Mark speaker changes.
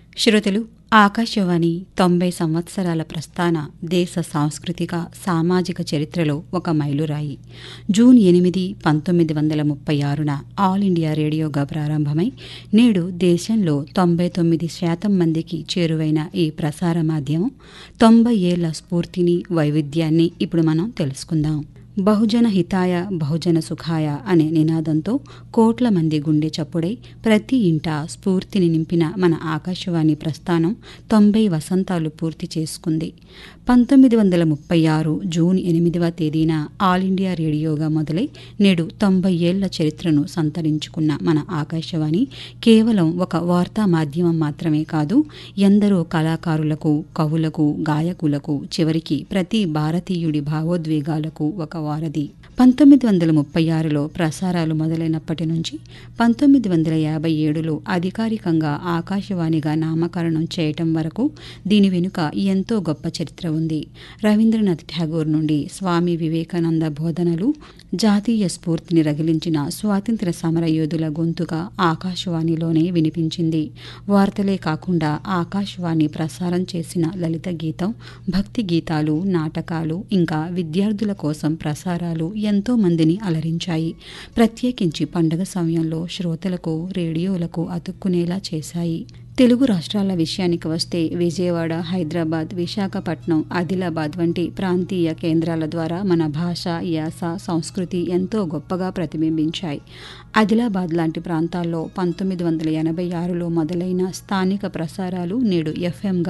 Speaker 1: శ్రోతలు ఆకాశవాణి తొంభై సంవత్సరాల ప్రస్థాన దేశ సాంస్కృతిక సామాజిక చరిత్రలో ఒక మైలురాయి జూన్ ఎనిమిది పంతొమ్మిది వందల ముప్పై ఆరున ఆల్ ఇండియా రేడియోగా ప్రారంభమై నేడు దేశంలో తొంభై తొమ్మిది శాతం మందికి చేరువైన ఈ ప్రసార మాధ్యమం తొంభై ఏళ్ల స్ఫూర్తిని వైవిధ్యాన్ని ఇప్పుడు మనం తెలుసుకుందాం బహుజన హితాయ బహుజన సుఖాయ అనే నినాదంతో కోట్ల మంది గుండె చప్పుడై ప్రతి ఇంట స్ఫూర్తిని నింపిన మన ఆకాశవాణి ప్రస్థానం తొంభై వసంతాలు పూర్తి చేసుకుంది పంతొమ్మిది వందల ముప్పై ఆరు జూన్ ఎనిమిదవ తేదీన ఆల్ ఇండియా రేడియోగా మొదలై నేడు తొంభై ఏళ్ల చరిత్రను సంతరించుకున్న మన ఆకాశవాణి కేవలం ఒక వార్తా మాధ్యమం మాత్రమే కాదు ఎందరో కళాకారులకు కవులకు గాయకులకు చివరికి ప్రతి భారతీయుడి భావోద్వేగాలకు ఒక వారధి పంతొమ్మిది వందల ముప్పై ఆరులో ప్రసారాలు మొదలైనప్పటి నుంచి పంతొమ్మిది వందల యాభై ఏడులో అధికారికంగా ఆకాశవాణిగా నామకరణం చేయటం వరకు దీని వెనుక ఎంతో గొప్ప చరిత్ర ఉంది రవీంద్రనాథ్ ఠాగూర్ నుండి స్వామి వివేకానంద బోధనలు జాతీయ స్ఫూర్తిని రగిలించిన స్వాతంత్ర సమరయోధుల గొంతుగా ఆకాశవాణిలోనే వినిపించింది వార్తలే కాకుండా ఆకాశవాణి ప్రసారం చేసిన లలిత గీతం భక్తి గీతాలు నాటకాలు ఇంకా విద్యార్థుల కోసం ప్రసారాలు ఎంతో మందిని అలరించాయి ప్రత్యేకించి పండగ సమయంలో శ్రోతలకు రేడియోలకు అతుక్కునేలా చేశాయి తెలుగు రాష్ట్రాల విషయానికి వస్తే విజయవాడ హైదరాబాద్ విశాఖపట్నం ఆదిలాబాద్ వంటి ప్రాంతీయ కేంద్రాల ద్వారా మన భాష యాస సంస్కృతి ఎంతో గొప్పగా ప్రతిబింబించాయి ఆదిలాబాద్ లాంటి ప్రాంతాల్లో పంతొమ్మిది వందల ఎనభై ఆరులో మొదలైన స్థానిక ప్రసారాలు నేడు ఎఫ్ఎంగా